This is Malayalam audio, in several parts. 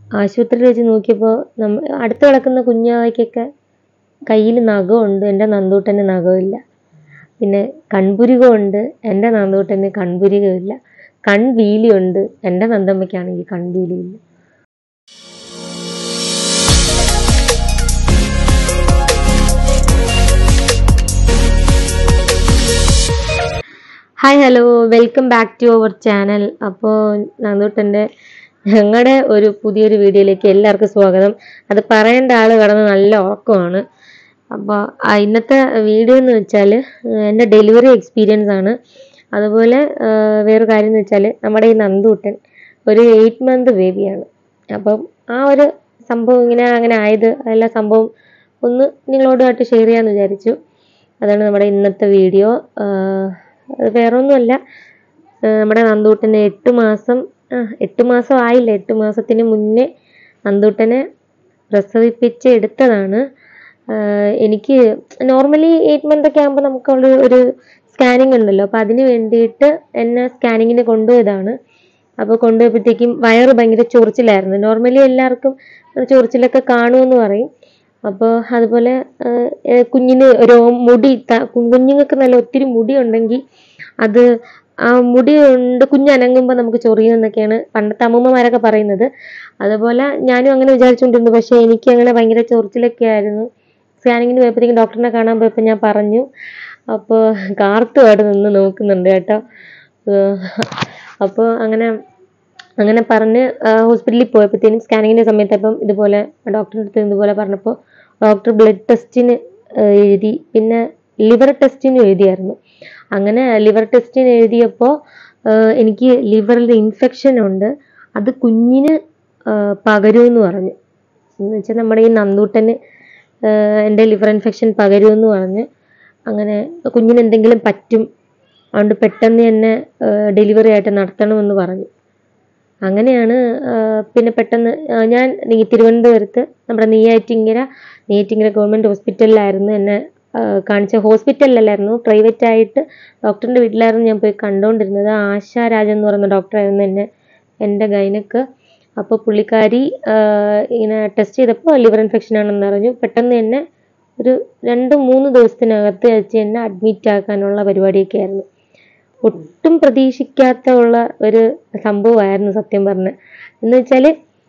ആശുപത്രിയിൽ വെച്ച് നോക്കിയപ്പോൾ നമ്മ അടുത്ത് കിടക്കുന്ന കുഞ്ഞാവയ്ക്കൊക്കെ കയ്യിൽ നഖമുണ്ട് എൻ്റെ നന്ദൂട്ടന് നഖമില്ല പിന്നെ കൺപുരുകമുണ്ട് എൻ്റെ നന്ദൂട്ടന് കൺപുരുകമില്ല കൺവീലിയുണ്ട് എൻ്റെ നന്ദമ്മയ്ക്കാണെങ്കിൽ കൺവീലിയില്ല hi hello welcome back to our channel അപ്പോൾ നന്ദൂട്ടൻ്റെ ഞങ്ങളുടെ ഒരു പുതിയൊരു വീഡിയോയിലേക്ക് എല്ലാവർക്കും സ്വാഗതം അത് പറയേണ്ട ആൾ കിടന്ന് നല്ല ഉറക്കമാണ് അപ്പോൾ ആ ഇന്നത്തെ വീഡിയോ എന്ന് വെച്ചാൽ എൻ്റെ ഡെലിവറി എക്സ്പീരിയൻസ് ആണ് അതുപോലെ ആ, വേറൊരു കാര്യം എന്ന് വെച്ചാൽ നമ്മുടെ ഈ നന്ദൂട്ടൻ ഒരു എയ്റ്റ് മന്ത് ബേബിയാണ് അപ്പം ആ ഒരു സംഭവം ഇങ്ങനെ അങ്ങനെ ആയത് എല്ലാ സംഭവം ഒന്ന് നിങ്ങളോടുമായിട്ട് ഷെയർ ചെയ്യാമെന്ന് വിചാരിച്ചു അതാണ് നമ്മുടെ ഇന്നത്തെ വീഡിയോ അത് വേറെ ഒന്നുമല്ല ആ, നമ്മുടെ നന്ദൂട്ടന് എട്ട് മാസം ആ, എട്ട് മാസം ആയില്ല എട്ട് മാസത്തിന് മുന്നേ നന്ദൂട്ടനെ പ്രസവിപ്പിച്ച് എടുത്തതാണ് ആ, എനിക്ക് നോർമലി എയ്റ്റ് മന്ത് ഒക്കെ ആകുമ്പോൾ നമുക്കുള്ള ഒരു സ്കാനിങ് ഉണ്ടല്ലോ അപ്പോൾ അതിന് വേണ്ടിയിട്ട് എന്നെ സ്കാനിങ്ങിന് കൊണ്ടുപോയതാണ് അപ്പോൾ കൊണ്ടുപോയപ്പോഴത്തേക്കും വയറ് ഭയങ്കര ചൊറിച്ചിലായിരുന്നു നോർമലി എല്ലാവർക്കും ചൊറിച്ചിലൊക്കെ കാണുമെന്ന് പറയും അപ്പോൾ അതുപോലെ ആ, ഏ, കുഞ്ഞിന് രോ മുടി ത- കുഞ്ഞുങ്ങൾക്ക് നല്ല ഒത്തിരി മുടി ഉണ്ടെങ്കിൽ അത് ആ മുടി കൊണ്ട് കുഞ്ഞനങ്ങുമ്പോൾ നമുക്ക് ചൊറിയും എന്നൊക്കെയാണ് പണ്ടത്തെ അമ്മൂമ്മമാരൊക്കെ പറയുന്നത് അതുപോലെ ഞാനും അങ്ങനെ വിചാരിച്ചുകൊണ്ടിരുന്നു പക്ഷേ എനിക്ക് അങ്ങനെ ഭയങ്കര ചൊറിച്ചിലൊക്കെ ആയിരുന്നു സ്കാനിങ്ങിന് പോയപ്പോഴത്തേക്കും ഡോക്ടറിനെ കാണാൻ പോയപ്പോൾ ഞാൻ പറഞ്ഞു അപ്പോൾ കാർത്തു അവിടെ നിന്ന് നോക്കുന്നുണ്ട് കേട്ടോ അപ്പോൾ അങ്ങനെ അങ്ങനെ പറഞ്ഞ് ഹോസ്പിറ്റലിൽ പോയപ്പോഴത്തേനും സ്കാനിങ്ങിൻ്റെ സമയത്ത് അപ്പം ഇതുപോലെ ഡോക്ടറിൻ്റെ അടുത്ത് ഇതുപോലെ പറഞ്ഞപ്പോൾ ഡോക്ടർ ബ്ലഡ് ടെസ്റ്റിന് എഴുതി പിന്നെ ലിവർ ടെസ്റ്റിന് എഴുതിയായിരുന്നു അങ്ങനെ ലിവർ ടെസ്റ്റിന് എഴുതിയപ്പോൾ എനിക്ക് ലിവറിൽ ഇൻഫെക്ഷൻ ഉണ്ട് അത് കുഞ്ഞിന് പകരുമെന്ന് പറഞ്ഞു എന്ന് വെച്ചാൽ നമ്മുടെ ഈ നന്ദൂട്ടന് എൻ്റെ ലിവർ ഇൻഫെക്ഷൻ പകരുമെന്ന് പറഞ്ഞ് അങ്ങനെ കുഞ്ഞിന് എന്തെങ്കിലും പറ്റും അതുകൊണ്ട് പെട്ടെന്ന് തന്നെ ഡെലിവറി ആയിട്ട് നടത്തണമെന്ന് പറഞ്ഞു അങ്ങനെയാണ് ആ, പിന്നെ പെട്ടെന്ന് ആ, ഞാൻ ഈ തിരുവനന്തപുരത്ത് നമ്മുടെ നെയ്യാറ്റിങ്കര നെയ്യാറ്റിങ്കര ഗവൺമെൻറ് ഹോസ്പിറ്റലിലായിരുന്നു എന്നെ ആ, കാണിച്ച ഹോസ്പിറ്റലിലല്ലായിരുന്നു പ്രൈവറ്റ് ആയിട്ട് ഡോക്ടറിൻ്റെ വീട്ടിലായിരുന്നു ഞാൻ പോയി കണ്ടുകൊണ്ടിരുന്നത് ആശ രാജൻ എന്ന് പറയുന്ന ഡോക്ടറായിരുന്നു എന്നെ എൻ്റെ ഗൈനക്ക് അപ്പോൾ പുള്ളിക്കാരി ആ, ഇങ്ങനെ ടെസ്റ്റ് ചെയ്തപ്പോൾ ലിവർ ഇൻഫെക്ഷൻ ആണെന്ന് അറിഞ്ഞു പെട്ടെന്ന് തന്നെ ഒരു രണ്ട് മൂന്ന് ദിവസത്തിനകത്ത് വെച്ച് എന്നെ അഡ്മിറ്റ് ആക്കാനുള്ള പരിപാടിയൊക്കെ ആയിരുന്നു ഒട്ടും പ്രതീക്ഷിക്കാത്ത ഉള്ള ഒരു സംഭവമായിരുന്നു സത്യം പറഞ്ഞ എന്ന് വെച്ചാൽ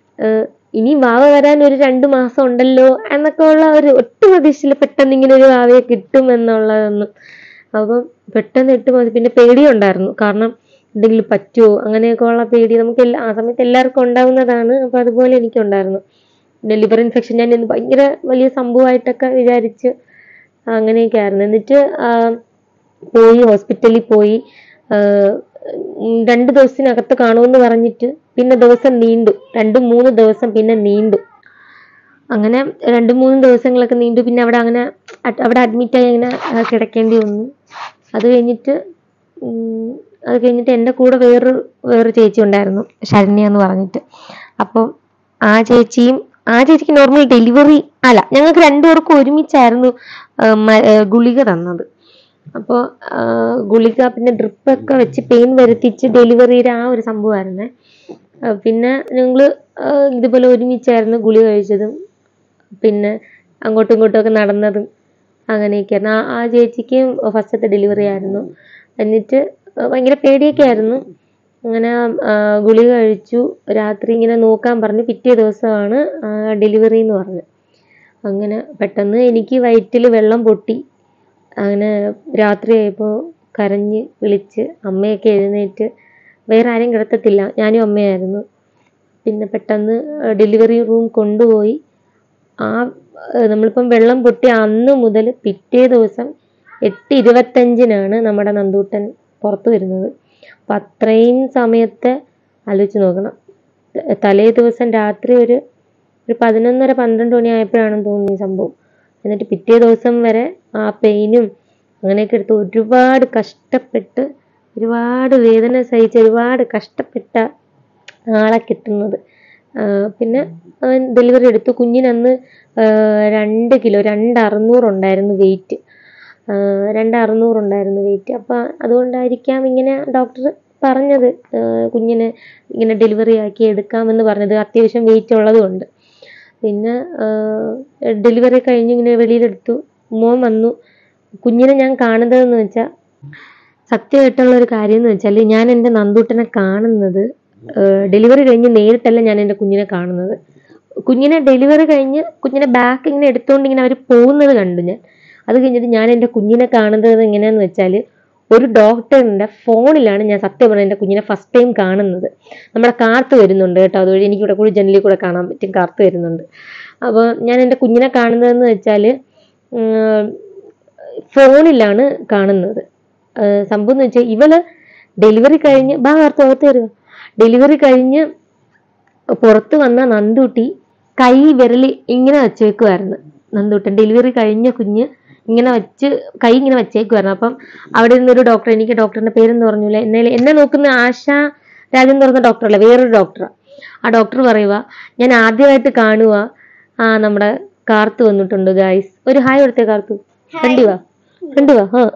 ഇനി വാവ വരാൻ ഒരു രണ്ട് മാസം ഉണ്ടല്ലോ എന്നൊക്കെ ഉള്ള ഒരു ഒട്ടും പ്രതീക്ഷയില്ല പെട്ടെന്ന് ഇങ്ങനെ ഒരു വാവയെ കിട്ടും എന്നുള്ളതൊന്നും അപ്പം പെട്ടെന്ന് എട്ട് മാസം പിന്നെ പേടിയുണ്ടായിരുന്നു കാരണം എന്തെങ്കിലും പറ്റുമോ അങ്ങനെയൊക്കെ ഉള്ള പേടി നമുക്ക് എല്ലാ ആ സമയത്ത് എല്ലാവർക്കും ഉണ്ടാവുന്നതാണ് അപ്പം അതുപോലെ എനിക്കുണ്ടായിരുന്നു പിന്നെ ലിവർ ഇൻഫെക്ഷൻ ഞാൻ ഇന്ന് ഭയങ്കര വലിയ സംഭവമായിട്ടൊക്കെ വിചാരിച്ച് അങ്ങനെയൊക്കെ ആയിരുന്നു എന്നിട്ട് ആ, പോയി ഹോസ്പിറ്റലിൽ പോയി ആഹ് ഉം രണ്ട് ദിവസത്തിനകത്ത് കാണുമെന്ന് പറഞ്ഞിട്ട് പിന്നെ ദിവസം നീണ്ടു രണ്ട് മൂന്ന് ദിവസം പിന്നെ നീണ്ടു അങ്ങനെ രണ്ട് മൂന്ന് ദിവസങ്ങളൊക്കെ നീണ്ടു പിന്നെ അവിടെ അങ്ങനെ അഡ്- അവിടെ അഡ്മിറ്റായി അങ്ങനെ ആ, കിടക്കേണ്ടി വന്നു അത് കഴിഞ്ഞിട്ട് ഉം, അത് കഴിഞ്ഞിട്ട് എൻ്റെ കൂടെ വേറൊരു വേറൊരു ചേച്ചി ഉണ്ടായിരുന്നു ശരണ്യ എന്ന് പറഞ്ഞിട്ട് അപ്പോൾ ആ ചേച്ചിയും ആ ചേച്ചിക്ക് നോർമൽ ഡെലിവറി അല്ല ഞങ്ങൾക്ക് രണ്ടുപേർക്കും ഒരുമിച്ചായിരുന്നു ആ, മ- ആ, ഗുളിക തന്നത് അപ്പോൾ ഗുളിക പിന്നെ ഡ്രിപ്പൊക്കെ വെച്ച് പെയിൻ വരുത്തിച്ച് ഡെലിവറിയുടെ ആ ഒരു സംഭവമായിരുന്നേ ആ, പിന്നെ ഞങ്ങൾ ഇതുപോലെ ഒരുമിച്ചായിരുന്നു ഗുളിക കഴിച്ചതും പിന്നെ അങ്ങോട്ടും ഇങ്ങോട്ടും ഒക്കെ നടന്നതും അങ്ങനെയൊക്കെയായിരുന്നു ആ ആ ചേച്ചിക്കും ഫസ്റ്റത്തെ ഡെലിവറി ആയിരുന്നു എന്നിട്ട് ഭയങ്കര പേടിയൊക്കെ ആയിരുന്നു അങ്ങനെ ആ, ഗുളിക കഴിച്ചു രാത്രി ഇങ്ങനെ നോക്കാൻ പറഞ്ഞു പിറ്റേ ദിവസമാണ് ഡെലിവറി എന്ന് പറഞ്ഞു അങ്ങനെ പെട്ടെന്ന് എനിക്ക് വയറ്റിൽ വെള്ളം പൊട്ടി അങ്ങനെ രാത്രിയായപ്പോൾ കരഞ്ഞ് വിളിച്ച് അമ്മയൊക്കെ എഴുന്നേറ്റ് വേറെ ആരെയും കിടത്തത്തില്ല ഞാനും അമ്മയായിരുന്നു പിന്നെ പെട്ടെന്ന് ഡെലിവറി റൂം കൊണ്ടുപോയി ആ ഏഹ് നമ്മളിപ്പം വെള്ളം പൊട്ടി അന്ന് മുതൽ പിറ്റേ ദിവസം എട്ട് ഇരുപത്തഞ്ചിനാണ് നമ്മുടെ നന്ദൂട്ടൻ പുറത്ത് വരുന്നത് അപ്പം അത്രയും സമയത്തെ ആലോചിച്ച് നോക്കണം ത- തലേ ദിവസം രാത്രി ഒരു ഒരു പതിനൊന്നര പന്ത്രണ്ട് മണി ആയപ്പോഴാണെന്ന് തോന്നുന്നു ഈ സംഭവം എന്നിട്ട് പിറ്റേ ദിവസം വരെ ആ പെയിനും അങ്ങനെയൊക്കെ എടുത്ത് ഒരുപാട് കഷ്ടപ്പെട്ട് ഒരുപാട് വേദന സഹിച്ച് ഒരുപാട് കഷ്ടപ്പെട്ട ആളെ കിട്ടുന്നത് ആ, പിന്നെ അവൻ ഡെലിവറി എടുത്തു കുഞ്ഞിനന്ന് ആ, രണ്ട് കിലോ രണ്ട് അറുന്നൂറുണ്ടായിരുന്നു വെയിറ്റ് രണ്ട് അറുന്നൂറുണ്ടായിരുന്നു വെയിറ്റ് അപ്പോൾ അതുകൊണ്ടായിരിക്കാം ഇങ്ങനെ ഡോക്ടർ പറഞ്ഞത് ഏർ കുഞ്ഞിനെ ഇങ്ങനെ ഡെലിവറി ആക്കി എടുക്കാമെന്ന് പറഞ്ഞത് അത്യാവശ്യം വെയിറ്റ് ഉള്ളത് കൊണ്ട് പിന്നെ ഡെലിവറി കഴിഞ്ഞ് ഇങ്ങനെ വെളിയിലെടുത്തു മോൻ വന്നു കുഞ്ഞിനെ ഞാൻ കാണുന്നതെന്ന് വെച്ചാൽ സത്യമായിട്ടുള്ള ഒരു കാര്യം എന്ന് വെച്ചാൽ ഞാൻ എൻ്റെ നന്ദൂട്ടനെ കാണുന്നത് ഡെലിവറി കഴിഞ്ഞ് നേരിട്ടല്ല ഞാൻ എൻ്റെ കുഞ്ഞിനെ കാണുന്നത് കുഞ്ഞിനെ ഡെലിവറി കഴിഞ്ഞ് കുഞ്ഞിനെ ബാക്ക് ഇങ്ങനെ എടുത്തുകൊണ്ട് ഇങ്ങനെ അവർ പോകുന്നത് കണ്ടു ഞാൻ അത് കഴിഞ്ഞിട്ട് ഞാൻ എൻ്റെ കുഞ്ഞിനെ കാണുന്നത് എങ്ങനെയാന്ന് വെച്ചാൽ ഒരു ഡോക്ടറിൻ്റെ ഫോണിലാണ് ഞാൻ സത്യം പറഞ്ഞാൽ എൻ്റെ കുഞ്ഞിനെ ഫസ്റ്റ് ടൈം കാണുന്നത് നമ്മുടെ കാർത്ത് വരുന്നുണ്ട് കേട്ടോ അതുവഴി എനിക്ക് ഇവിടെ കൂടി ജനലിൽ കൂടെ കാണാൻ പറ്റും കാർത്ത് വരുന്നുണ്ട് അപ്പോൾ ഞാൻ എൻ്റെ കുഞ്ഞിനെ കാണുന്നതെന്ന് വെച്ചാൽ ഫോണിലാണ് കാണുന്നത് ഏഹ് സംഭവം എന്ന് വെച്ചാൽ ഇവള് ഡെലിവറി കഴിഞ്ഞ് ബാ കാർത്ത് അകത്ത് കയറുക ഡെലിവറി കഴിഞ്ഞ് പുറത്ത് വന്ന നന്ദൂട്ടി കൈ വിരൽ ഇങ്ങനെ വച്ചേക്കുമായിരുന്നു നന്ദൂട്ടൻ ഡെലിവറി കഴിഞ്ഞ കുഞ്ഞ് ഇങ്ങനെ വെച്ച് കൈ ഇങ്ങനെ വച്ചേക്കുമായിരുന്നു അപ്പം അവിടെ നിന്നൊരു ഡോക്ടർ എനിക്ക് ഡോക്ടറിന്റെ പേരെന്ന് പറഞ്ഞില്ല എന്നെ എന്നെ നോക്കുന്ന ആശ രാജൻ എന്ന് പറഞ്ഞ ഡോക്ടറല്ല വേറൊരു ഡോക്ടറാണ് ആ ഡോക്ടർ പറയുക ഞാൻ ആദ്യമായിട്ട് കാണുക ആ നമ്മുടെ കാർത്ത് വന്നിട്ടുണ്ട് ഗായ്സ് ഒരു ഹായ് കൊടുത്തേ കാർത്തു കണ്ടി വാ കണ്ടു വാ ആ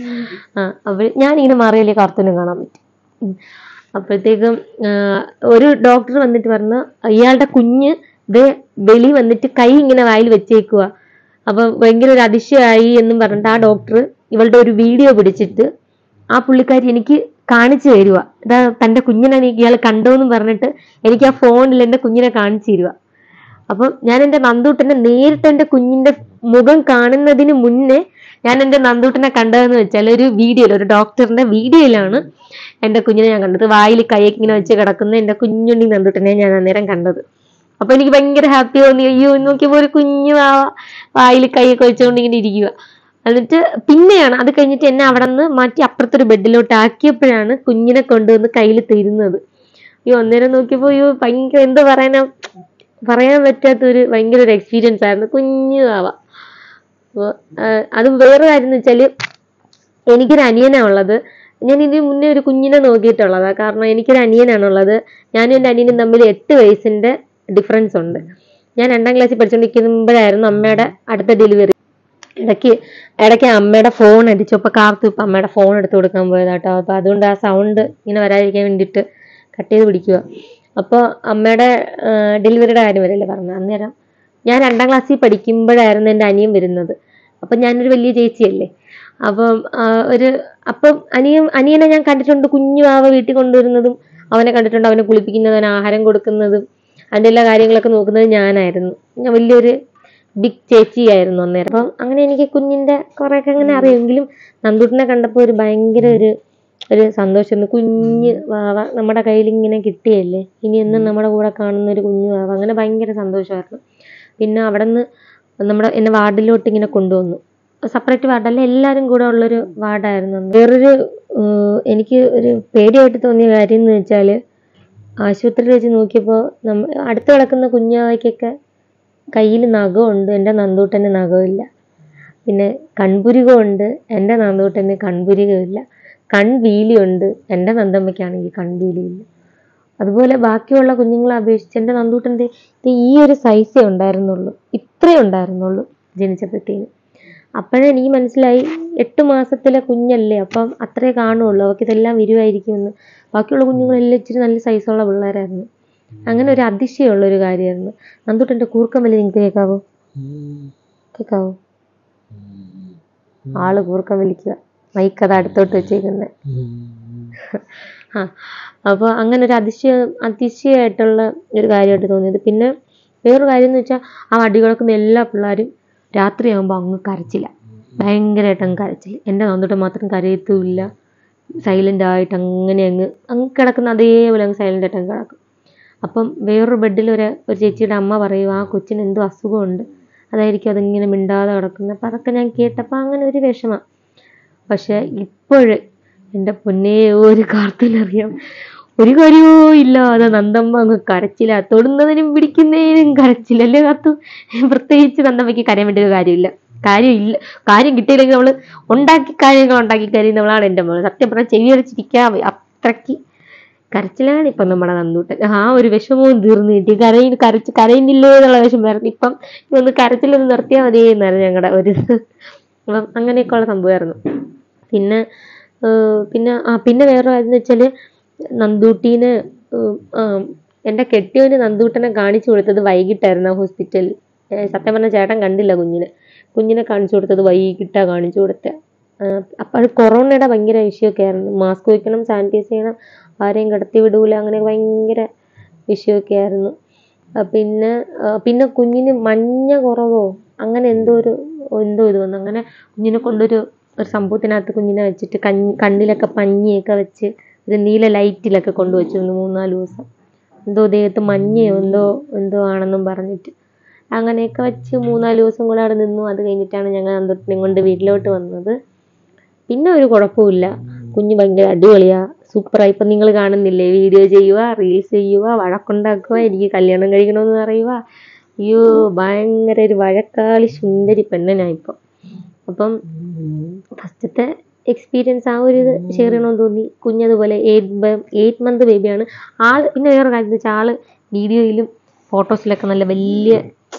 ആ അപ്പോൾ ഞാനിങ്ങനെ മാറിയാലേ കാർത്തൂനും കാണാൻ പറ്റും ഉം. അപ്പോഴത്തേക്കും ആ, ഒരു ഡോക്ടർ വന്നിട്ട് പറഞ്ഞു ഇയാളുടെ കുഞ്ഞ് ദേ വെളി വന്നിട്ട് കൈ ഇങ്ങനെ വായിൽ വെച്ചേക്കുക അപ്പൊ ഭയങ്കര ഒരു അതിശയമായി എന്നും പറഞ്ഞിട്ട് ആ ഡോക്ടർ ഇവളുടെ ഒരു വീഡിയോ പിടിച്ചിട്ട് ആ പുള്ളിക്കാരി എനിക്ക് കാണിച്ചു തരുക ഇതാ തന്റെ കുഞ്ഞിനെ ഇയാൾ കണ്ടോന്നും പറഞ്ഞിട്ട് എനിക്ക് ആ ഫോണിൽ എൻ്റെ കുഞ്ഞിനെ കാണിച്ചു തരുക അപ്പം ഞാൻ എൻ്റെ നന്ദൂട്ടനെ നേരിട്ട് എൻ്റെ കുഞ്ഞിന്റെ മുഖം കാണുന്നതിന് മുന്നേ ഞാൻ എൻ്റെ നന്ദൂട്ടനെ കണ്ടതെന്ന് വെച്ചാൽ ഒരു വീഡിയോയിൽ ഒരു ഡോക്ടറിന്റെ വീഡിയോയിലാണ് എൻ്റെ കുഞ്ഞിനെ ഞാൻ കണ്ടത് വായിൽ കൈയൊക്കെ ഇങ്ങനെ വെച്ച് കിടക്കുന്ന എൻ്റെ കുഞ്ഞുണ്ണി നന്ദൂട്ടനെ ഞാൻ അന്നേരം കണ്ടത് അപ്പൊ എനിക്ക് ഭയങ്കര ഹാപ്പി തോന്നി അയ്യോ നോക്കിയപ്പോ ഒരു കുഞ്ഞു വാവ വായിൽ കൈയൊക്കെ വെച്ചുകൊണ്ട് ഇങ്ങനെ ഇരിക്കുക എന്നിട്ട് പിന്നെയാണ് അത് കഴിഞ്ഞിട്ട് എന്നെ അവിടെ നിന്ന് മാറ്റി അപ്പുറത്തൊരു ബെഡിലോട്ട് ആക്കിയപ്പോഴാണ് കുഞ്ഞിനെ കൊണ്ടുവന്ന് കയ്യിൽ തരുന്നത് അയ്യോ അന്നേരം നോക്കിയപ്പോ അയ്യോ ഭയങ്കര എന്താ പറയാനാ പറയാൻ പറ്റാത്തൊരു ഭയങ്കര ഒരു എക്സ്പീരിയൻസ് ആയിരുന്നു കുഞ്ഞു ആവ അപ്പൊ അത് വേറെ കാര്യം എന്ന് വെച്ചാല് എനിക്കൊരു അനിയനാ ഉള്ളത് ഞാൻ ഇതിന് മുന്നേ ഒരു കുഞ്ഞിനെ നോക്കിയിട്ടുള്ളതാ കാരണം എനിക്കൊരു അനിയനാണുള്ളത് ഞാനും എൻ്റെ അനിയനും തമ്മിൽ എട്ട് വയസ്സിന്റെ ഡിഫറൻസ് ഉണ്ട് ഞാൻ രണ്ടാം ക്ലാസ്സിൽ പഠിച്ചുകൊണ്ടിരിക്കുമ്പോഴായിരുന്നു അമ്മയുടെ അടുത്ത ഡെലിവറി ഇടയ്ക്ക് ഇടയ്ക്ക് അമ്മയുടെ ഫോൺ അടിച്ചു അപ്പൊ കാർത്തു ഇപ്പൊ അമ്മയുടെ ഫോൺ എടുത്ത് കൊടുക്കാൻ പോയതാട്ടോ അപ്പൊ അതുകൊണ്ട് ആ സൗണ്ട് ഇങ്ങനെ വരാതിരിക്കാൻ വേണ്ടിയിട്ട് കട്ട് ചെയ്ത് പിടിക്കുക അപ്പോൾ അമ്മയുടെ ഡെലിവറിയുടെ കാര്യം വരല്ലേ പറഞ്ഞത് അന്നേരം ഞാൻ രണ്ടാം ക്ലാസ്സിൽ പഠിക്കുമ്പോഴായിരുന്നു എൻ്റെ അനിയൻ വരുന്നത് അപ്പം ഞാനൊരു വലിയ ചേച്ചിയല്ലേ അപ്പം ആ, ഒരു അപ്പം അനിയൻ അനിയനെ ഞാൻ കണ്ടിട്ടുണ്ട് കുഞ്ഞു ആവ വീട്ടിൽ കൊണ്ടുവരുന്നതും അവനെ കണ്ടിട്ടുണ്ട് അവനെ കുളിപ്പിക്കുന്നതും അവന് ആഹാരം കൊടുക്കുന്നതും അതിൻ്റെ എല്ലാ കാര്യങ്ങളൊക്കെ നോക്കുന്നത് ഞാനായിരുന്നു ഞാൻ വലിയൊരു ബിഗ് ചേച്ചിയായിരുന്നു അന്നേരം അപ്പം അങ്ങനെ എനിക്ക് കുഞ്ഞിൻ്റെ കുറേയൊക്കെ അങ്ങനെ അറിയുമെങ്കിലും നന്ദൂട്ടിനെ കണ്ടപ്പോൾ ഒരു ഭയങ്കര ഒരു ഒരു സന്തോഷം കുഞ്ഞ് വാവ നമ്മുടെ കയ്യിൽ ഇങ്ങനെ കിട്ടിയല്ലേ ഇനി എന്നും നമ്മുടെ കൂടെ കാണുന്ന ഒരു കുഞ്ഞു വാവ അങ്ങനെ ഭയങ്കര സന്തോഷമായിരുന്നു പിന്നെ അവിടെ നിന്ന് നമ്മുടെ എന്നെ വാർഡിലോട്ട് ഇങ്ങനെ കൊണ്ടുവന്നു സെപ്പറേറ്റ് വാർഡല്ല എല്ലാവരും കൂടെ ഉള്ളൊരു വാർഡായിരുന്നു അന്ന്. വേറൊരു ഏർ എനിക്ക് ഒരു പേടിയായിട്ട് തോന്നിയ കാര്യം എന്ന് വെച്ചാൽ ആശുപത്രിയിൽ വെച്ച് നോക്കിയപ്പോൾ നമ്മ അടുത്ത് കിടക്കുന്ന കുഞ്ഞാവയ്ക്കൊക്കെ കയ്യിൽ നഖമുണ്ട് എൻ്റെ നന്ദൂട്ടന് നഖമില്ല പിന്നെ കൺപുരികമുണ്ട് എൻ്റെ നന്ദൂട്ടന് കൺപുരികമില്ല കൺവീലിയുണ്ട് എൻ്റെ നന്ദമ്മയ്ക്കാണെങ്കിൽ കൺവീലിയില്ല അതുപോലെ ബാക്കിയുള്ള കുഞ്ഞുങ്ങളെ അപേക്ഷിച്ച് എൻ്റെ നന്ദൂട്ടൻ്റെ ഇത് ഈ ഒരു സൈസേ ഉണ്ടായിരുന്നുള്ളൂ ഇത്രേ ഉണ്ടായിരുന്നുള്ളൂ ജനിച്ചപ്പോഴത്തേന് അപ്പോഴേ എനിക്ക് മനസ്സിലായി എട്ട് മാസത്തിലെ കുഞ്ഞല്ലേ അപ്പം അത്രേ കാണുള്ളൂ അവർക്ക് ഇതെല്ലാം വരുമായിരിക്കുമെന്ന് ബാക്കിയുള്ള കുഞ്ഞുങ്ങളെല്ലാം ഇച്ചിരി നല്ല സൈസുള്ള പിള്ളേരായിരുന്നു അങ്ങനെ ഒരു അതിശയമുള്ള ഒരു കാര്യമായിരുന്നു നന്ദൂട്ടൻ്റെ കൂർക്കം വലിയ നിങ്ങൾക്ക് കേൾക്കാവോ കേൾക്കാവോ ആള് കൂർക്കം വലിക്കുക മൈക്കത് അടുത്തോട്ട് വെച്ചേക്കുന്നത് ആ അപ്പോൾ അങ്ങനെ ഒരു അതിശയ അതിശയമായിട്ടുള്ള ഒരു കാര്യമായിട്ട് തോന്നിയത് പിന്നെ വേറൊരു കാര്യം എന്ന് വെച്ചാൽ ആ വടി കിടക്കുന്ന എല്ലാ പിള്ളേരും രാത്രിയാകുമ്പോൾ അങ്ങ് കരച്ചില്ല ഭയങ്കരമായിട്ട് അങ്ങ് കരച്ചിൽ എൻ്റെ നന്ദൂട്ടൻ മാത്രം കരയത്തുമില്ല സൈലൻ്റ് ആയിട്ട് അങ്ങനെ അങ്ങ് അങ്ങ് കിടക്കുന്ന അതേപോലെ അങ്ങ് സൈലൻ്റ് ആയിട്ട് അങ്ങ് കിടക്കും അപ്പം വേറൊരു ബെഡിൽ ഒരു ഒരു ചേച്ചിയുടെ അമ്മ പറയും ആ കൊച്ചിന് എന്തോ അസുഖമുണ്ട് അതായിരിക്കും അതിങ്ങനെ മിണ്ടാതെ കിടക്കുന്നത് അപ്പം അതൊക്കെ ഞാൻ കേട്ടപ്പോൾ അങ്ങനെ ഒരു വിഷമം പക്ഷെ ഇപ്പോഴ് എൻ്റെ പൊന്നേ ഒരു കാർത്തിനറിയാം ഒരു കാര്യവും ഇല്ലാതെ നന്ദമ്മ അങ്ങ് കരച്ചില്ല തൊടുന്നതിനും പിടിക്കുന്നതിനും കരച്ചില്ല അല്ലേ കാത്തു പ്രത്യേകിച്ച് നന്ദമ്മയ്ക്ക് കരയാൻ വേണ്ട ഒരു കാര്യമില്ല കാര്യമില്ല കാര്യം കിട്ടിയില്ലെങ്കിൽ നമ്മൾ ഉണ്ടാക്കി കാര്യങ്ങൾ ഉണ്ടാക്കി കരയുന്നവളാണ് എൻ്റെ മോള് സത്യം പറഞ്ഞാൽ ചെവി അടച്ചിരിക്കാൻ അത്രയ്ക്ക് കരച്ചിലാണ് ഇപ്പം നമ്മുടെ നന്ദൂട്ടൻ ആ ഒരു വിഷമവും തീർന്നു കിട്ടി കരയി കരച്ച് കരയുന്നില്ലേ എന്നുള്ള വിഷമമായിരുന്നു ഇപ്പം ഒന്ന് കരച്ചിലൊന്ന് നിർത്തിയാൽ മതി എന്നായിരുന്നു ഞങ്ങളുടെ ഒരു അപ്പം അങ്ങനെയൊക്കെയുള്ള സംഭവമായിരുന്നു പിന്നെ ഏർ പിന്നെ ആ പിന്നെ വേറെ കാര്യം എന്ന് വെച്ചാൽ നന്ദൂട്ടീനെ ഉം, ആ, എൻ്റെ കെട്ടിയവന് നന്ദൂട്ടനെ കാണിച്ചു കൊടുത്തത് വൈകിട്ടായിരുന്നു ആ ഹോസ്പിറ്റലിൽ ഏ, സത്യം പറഞ്ഞ ചേട്ടൻ കണ്ടില്ല കുഞ്ഞിനെ കുഞ്ഞിനെ കാണിച്ചു കൊടുത്തത് വൈകിട്ടാണ് കാണിച്ചു കൊടുത്തത് അപ്പോൾ അത് കൊറോണയുടെ ഭയങ്കര വിഷയമൊക്കെ ആയിരുന്നു മാസ്ക് വയ്ക്കണം സാനിറ്റൈസ് ചെയ്യണം ആരെയും കടത്തി വിടൂല അങ്ങനെ ഭയങ്കര വിഷയമൊക്കെ ആയിരുന്നു ആ, പിന്നെ ആ, പിന്നെ കുഞ്ഞിന് മഞ്ഞ കുറവോ അങ്ങനെ എന്തോ ഒരു എന്തോ ഇത് വന്നു അങ്ങനെ കുഞ്ഞിനെ കൊണ്ടൊരു ഒരു സംഭവത്തിനകത്ത് കുഞ്ഞിനെ വെച്ചിട്ട് കഞ്ഞ് കണ്ണിലൊക്കെ പഞ്ഞിയൊക്കെ വെച്ച് ഒരു നീല ലൈറ്റിലൊക്കെ കൊണ്ടുവച്ചിരുന്നു മൂന്നാല് ദിവസം എന്തോ ദേഹത്ത് മഞ്ഞയോ എന്തോ എന്തോ ആണെന്നും പറഞ്ഞിട്ട് അങ്ങനെയൊക്കെ വെച്ച് മൂന്നാല് ദിവസം കൂടെ അവിടെ നിന്നു അത് കഴിഞ്ഞിട്ടാണ് ഞങ്ങൾ നന്ദുട്ടിനെയും കൊണ്ട് വീട്ടിലോട്ട് വന്നത് പിന്നെ ഒരു കുഴപ്പമില്ല കുഞ്ഞ് ഭയങ്കര അടിപൊളിയാ സൂപ്പറായി ഇപ്പം നിങ്ങൾ കാണുന്നില്ലേ വീഡിയോ ചെയ്യുക റീൽസ് ചെയ്യുക വഴക്കുണ്ടാക്കുക എനിക്ക് കല്യാണം കഴിക്കണമെന്ന് പറയുക അയ്യോ ഭയങ്കര ഒരു വഴക്കാളി സുന്ദരി പെണ്ണനാണ് ഇപ്പം അപ്പം ഫസ്റ്റത്തെ എക്സ്പീരിയൻസ് ആ ഒരു ഇത് ഷെയർ ചെയ്യണമെന്ന് തോന്നി കുഞ്ഞതുപോലെ എയ്റ്റ് എയ്റ്റ് മന്ത് ബേബിയാണ് ആൾ പിന്നെ വേറെ കാര്യം എന്ന് വെച്ചാൽ ആള് വീഡിയോയിലും ഫോട്ടോസിലൊക്കെ നല്ല വലിയ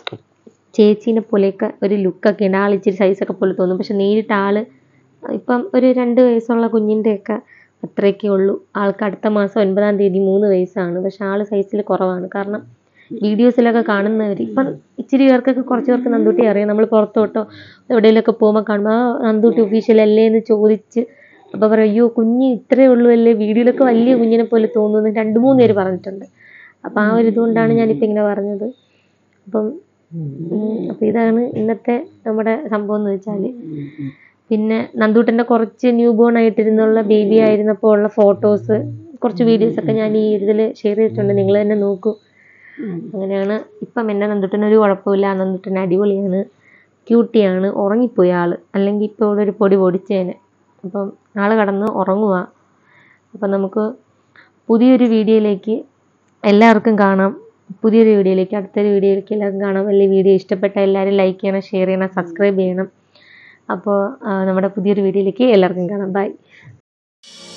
ചേച്ചീനെ പോലെയൊക്കെ ഒരു ലുക്കൊക്കെ ഉണ്ട് ആൾ ഇച്ചിരി സൈസൊക്കെ പോലെ തോന്നും പക്ഷെ നേരിട്ട് ആള് ഇപ്പം ഒരു രണ്ട് വയസ്സുള്ള കുഞ്ഞിൻ്റെയൊക്കെ അത്രയൊക്കെ ഉള്ളൂ ആൾക്ക് അടുത്ത മാസം ഒൻപതാം തീയതി മൂന്ന് വയസ്സാണ് പക്ഷെ ആള് സൈസിൽ കുറവാണ് കാരണം വീഡിയോസിലൊക്കെ കാണുന്നവർ ഇപ്പം ഇച്ചിരി പേർക്കൊക്കെ കുറച്ച് പേർക്ക് നന്ദൂട്ടി അറിയാം നമ്മൾ പുറത്തോട്ടോ എവിടെയെങ്കിലുമൊക്കെ പോകുമ്പോൾ കാണുമ്പോൾ ആ നന്ദൂട്ടി ഒഫീഷ്യൽ അല്ലേ എന്ന് ചോദിച്ച് അപ്പോൾ പറയും അയ്യോ കുഞ്ഞ് ഇത്രയേ ഉള്ളൂ അല്ലേ വീഡിയോയിലൊക്കെ വലിയ കുഞ്ഞിനെ പോലെ തോന്നുന്നു രണ്ട് മൂന്ന് പേര് പറഞ്ഞിട്ടുണ്ട് അപ്പോൾ ആ ഒരു ഇതുകൊണ്ടാണ് ഞാനിപ്പോൾ ഇങ്ങനെ പറഞ്ഞത് അപ്പം ഉം, അപ്പോൾ ഇതാണ് ഇന്നത്തെ നമ്മുടെ സംഭവം എന്ന് വെച്ചാൽ പിന്നെ നന്ദൂട്ടൻ്റെ കുറച്ച് ന്യൂ ബോൺ ആയിട്ടിരുന്നുള്ള ബേബി ആയിരുന്നപ്പോൾ ഉള്ള ഫോട്ടോസ് കുറച്ച് വീഡിയോസൊക്കെ ഞാൻ ഈ ഇതിൽ ഷെയർ ചെയ്തിട്ടുണ്ട് നിങ്ങൾ തന്നെ നോക്കൂ അങ്ങനെയാണ് ഇപ്പം എൻ്റെ നന്ദുട്ടന് ഒരു കുഴപ്പമില്ല നന്ദുട്ടൻ അടിപൊളിയാണ് ക്യൂട്ടിയാണ് ഉറങ്ങിപ്പോയി ആള് അല്ലെങ്കിൽ ഇപ്പോൾ ഇവിടെ ഒരു പൊടി പൊടിച്ചേനെ അപ്പം ആള് കടന്ന് ഉറങ്ങുക അപ്പം നമുക്ക് പുതിയൊരു വീഡിയോയിലേക്ക് എല്ലാവർക്കും കാണാം പുതിയൊരു വീഡിയോയിലേക്ക് അടുത്തൊരു വീഡിയോയിലേക്ക് എല്ലാവർക്കും കാണാം അല്ലെങ്കിൽ വീഡിയോ ഇഷ്ടപ്പെട്ട എല്ലാവരും ലൈക്ക് ചെയ്യണം ഷെയർ ചെയ്യണം സബ്സ്ക്രൈബ് ചെയ്യണം അപ്പോൾ നമ്മുടെ പുതിയൊരു വീഡിയോയിലേക്ക് എല്ലാവർക്കും കാണാം ബൈ